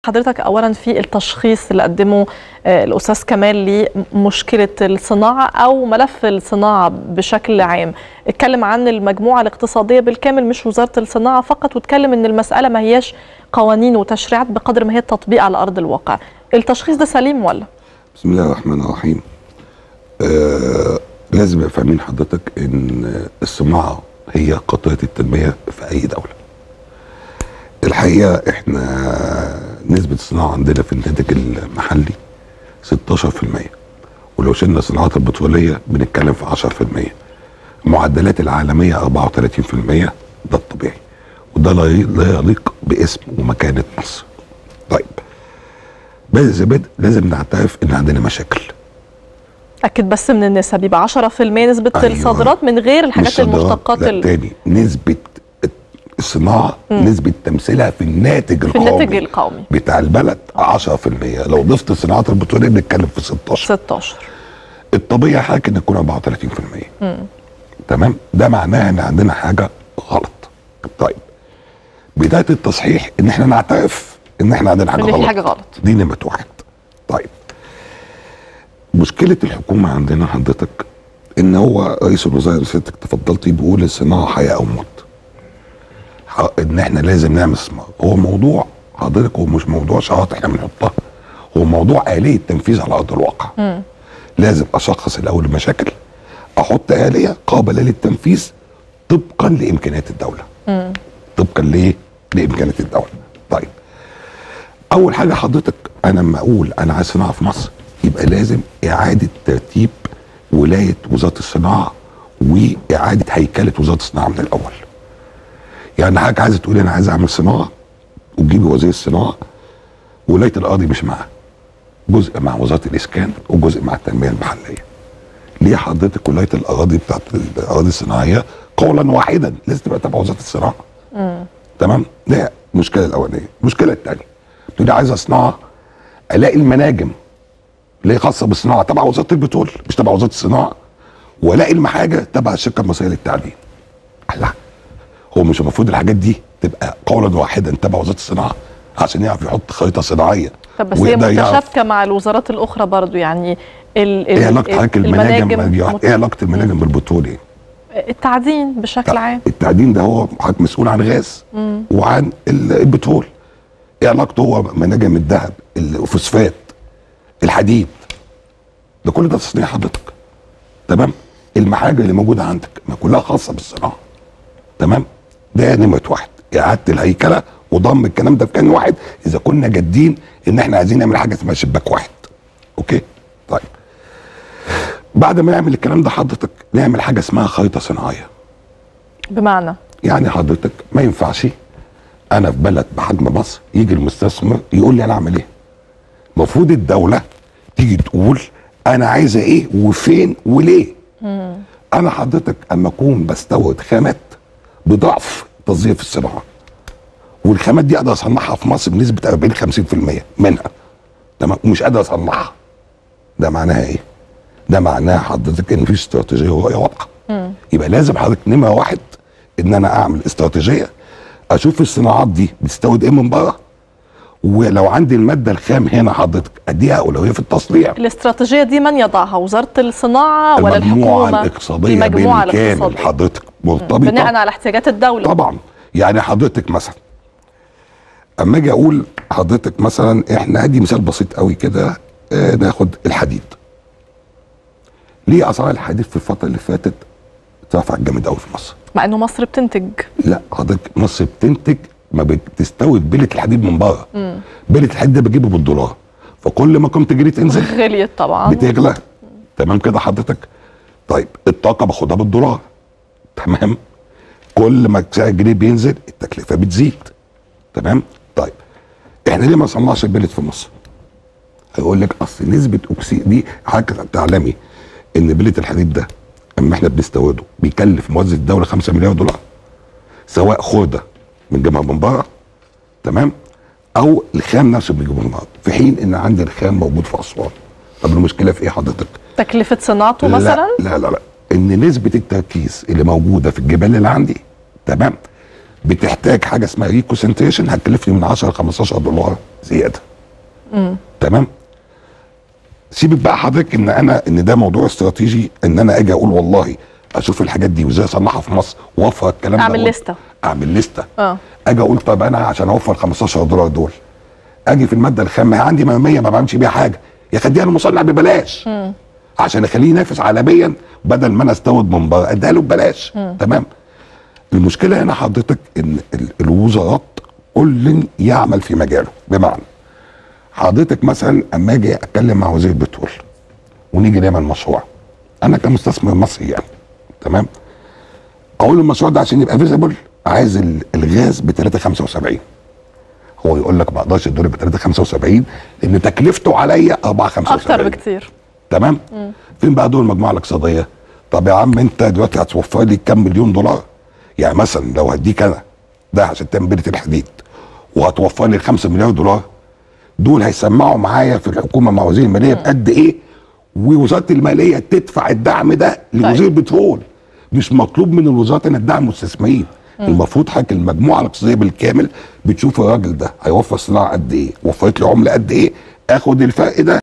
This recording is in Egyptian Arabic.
حضرتك اولا في التشخيص اللي قدمه الاستاذ كمال لمشكله الصناعه او ملف الصناعه بشكل عام اتكلم عن المجموعه الاقتصاديه بالكامل مش وزاره الصناعه فقط واتكلم ان المساله ما هياش قوانين وتشريعات بقدر ما هي التطبيق على ارض الواقع التشخيص ده سليم ولا بسم الله الرحمن الرحيم آه لازم يبقى فاهمين حضرتك ان الصناعه هي قطره التنميه في اي دوله الحقيقه احنا نسبه الصناعه عندنا في الناتج المحلي 16% ولو شلنا الصناعات البتروليه بنتكلم في 10% المعدلات العالميه 34% ده الطبيعي وده لا يليق باسم ومكانه مصر طيب بس لازم نعترف ان عندنا مشاكل اكد بس من النسب يبقى 10% نسبه أيوة. الصادرات من غير الحاجات المشتقات لا تاني نسبه الصناعه مم. نسبه تمثيلها في الناتج في القومي الناتج القومي بتاع البلد 10% لو ضفت الصناعات البتروليه بنتكلم في 16 16 الطبيعي حضرتك ان يكون 34% مم. تمام ده معناه ان عندنا حاجه غلط طيب بدايه التصحيح ان احنا نعترف ان احنا عندنا حاجه إن في غلط حاجة غلط. دي نمره واحد طيب مشكله الحكومه عندنا حضرتك ان هو رئيس الوزراء اللي سيادتك تفضلتي بيقول الصناعه حياه او موت ان احنا لازم نعمل استثمار هو موضوع حضرتك هو مش موضوع شعارات احنا بنحطها هو موضوع آلية تنفيذ على أرض الواقع مم. لازم أشخص الأول المشاكل أحط آلية قابلة للتنفيذ طبقا لإمكانيات الدولة مم. طبقا لإيه؟ لإمكانيات الدولة طيب أول حاجة حضرتك أنا لما أقول أنا عايز صناعة في مصر يبقى لازم إعادة ترتيب ولاية وزارة الصناعة وإعادة هيكلة وزارة الصناعة من الأول يعني حضرتك عايزه تقولي انا عايز اعمل صناعه وتجيبي وزير الصناعه ولايه الاراضي مش معاه جزء مع وزاره الاسكان وجزء مع التنميه المحليه ليه حضرتك ولايه الاراضي بتاعت الاراضي الصناعيه قولا واحدا لازم تبقى تبع وزاره الصناعه مم. تمام ده المشكله الاولانيه المشكله الثانيه تقولي عايز صناعه الاقي المناجم اللي هي خاصه بالصناعه تبع وزاره البترول مش تبع وزاره الصناعه والاقي المحاجه تبع الشركه المصريه للتعدين الله هو مش المفروض الحاجات دي تبقى قولا واحدا تبع وزاره الصناعه عشان يعرف يحط خريطه صناعيه طب بس هي ويقدر يعرف- متشابكه مع الوزارات الاخرى برضو يعني ال ايه ال- علاقه حضرتك ال- المناجم مت- ايه علاقه المناجم بالبترول ايه؟ التعدين بشكل عام التعدين ده هو حضرتك مسؤول عن غاز مم. وعن ال- البترول ايه علاقته هو مناجم الذهب الفوسفات الحديد ده كل ده تصنيع حضرتك تمام المحاجه اللي موجوده عندك ما كلها خاصه بالصناعه تمام ده نمره واحد اعاده الهيكله وضم الكلام ده في كان واحد اذا كنا جادين ان احنا عايزين نعمل حاجه اسمها شباك واحد اوكي طيب بعد ما نعمل الكلام ده حضرتك نعمل حاجه اسمها خريطه صناعيه بمعنى يعني حضرتك ما ينفعش انا في بلد بحجم مصر يجي المستثمر يقول لي انا اعمل ايه المفروض الدوله تيجي تقول انا عايزه ايه وفين وليه مم. انا حضرتك اما اكون بستورد خامات بضعف تصدير في الصناعه والخامات دي اقدر اصنعها في مصر بنسبه 40 50% منها تمام ومش قادر اصنعها ده معناها ايه؟ ده معناها حضرتك ان في استراتيجيه ورؤيه واضحه مم. يبقى لازم حضرتك نمره واحد ان انا اعمل استراتيجيه اشوف الصناعات دي بتستورد ايه من بره ولو عندي الماده الخام هنا حضرتك اديها اولويه في التصنيع الاستراتيجيه دي من يضعها وزاره الصناعه ولا المجموعه الحكومه الاقتصاديه المجموعه بالكامل الاقتصاديه حضرتك مرتبطه بناء على احتياجات الدوله طبعا يعني حضرتك مثلا اما اجي اقول حضرتك مثلا احنا ادي مثال بسيط قوي كده آه ناخد الحديد ليه اسعار الحديد في الفتره اللي فاتت ارتفعت جامد قوي في مصر مع انه مصر بتنتج لا حضرتك مصر بتنتج ما بتستورد بلة الحديد من بره مم. بلة الحديد ده بجيبه بالدولار فكل ما قيمه الجنيه تنزل غليت طبعا بتغلى تمام كده حضرتك طيب الطاقه باخدها بالدولار تمام كل ما سعر الجنيه بينزل التكلفه بتزيد تمام طيب احنا ليه ما صنعش البلد في مصر هيقول لك اصل نسبه اكسيد دي حضرتك تعلمي ان بلة الحديد ده اما احنا بنستورده بيكلف موازنه الدوله 5 مليار دولار سواء خرده من جمع من بره تمام او الخام نفسه بيجيبه من بره في حين ان عندي الخام موجود في اسوان طب المشكله في ايه حضرتك؟ تكلفه صناعته مثلا لا لا لا لا ان نسبه التركيز اللي موجوده في الجبال اللي عندي تمام بتحتاج حاجه اسمها ريكونسنتريشن هتكلفني من 10 ل 15 دولار زياده تمام سيبك بقى حضرتك ان انا ان ده موضوع استراتيجي ان انا اجي اقول والله اشوف الحاجات دي وازاي اصنعها في مصر واوفر الكلام ده اعمل وأقول- لستة. اعمل لسته اه اجي اقول طب انا عشان اوفر 15 دولار دول اجي في الماده الخام ما هي عندي مهميه ما بعملش بيها حاجه يا خديها المصنع ببلاش عشان اخليه ينافس عالميا بدل ما انا استورد من بره اديها له ببلاش تمام المشكله هنا حضرتك ان ال- الوزارات كل يعمل في مجاله بمعنى حضرتك مثلا اما اجي اتكلم مع وزير البترول ونيجي نعمل مشروع انا كمستثمر مصري يعني تمام اقول المشروع ده عشان يبقى فيزيبل عايز ال- الغاز ب 375 هو يقول لك ما اقدرش ادوله ب 375 لان تكلفته عليا 475 اكتر بكتير تمام فين بقى دول المجموعه الاقتصاديه طب يا عم انت دلوقتي هتوفر لي كام مليون دولار يعني مثلا لو هديك انا ده عشان تعمل بيره الحديد وهتوفر لي 5 مليار دولار دول هيسمعوا معايا في الحكومه مع وزير الماليه بقد ايه ووزاره الماليه تدفع الدعم ده لوزير البترول مش مطلوب من الوزارات ان تدعم المستثمرين المفروض حضرتك المجموعه الاقتصاديه بالكامل بتشوف الراجل ده هيوفر صناعه قد ايه وفرت لي عمله قد ايه اخد الفرق ده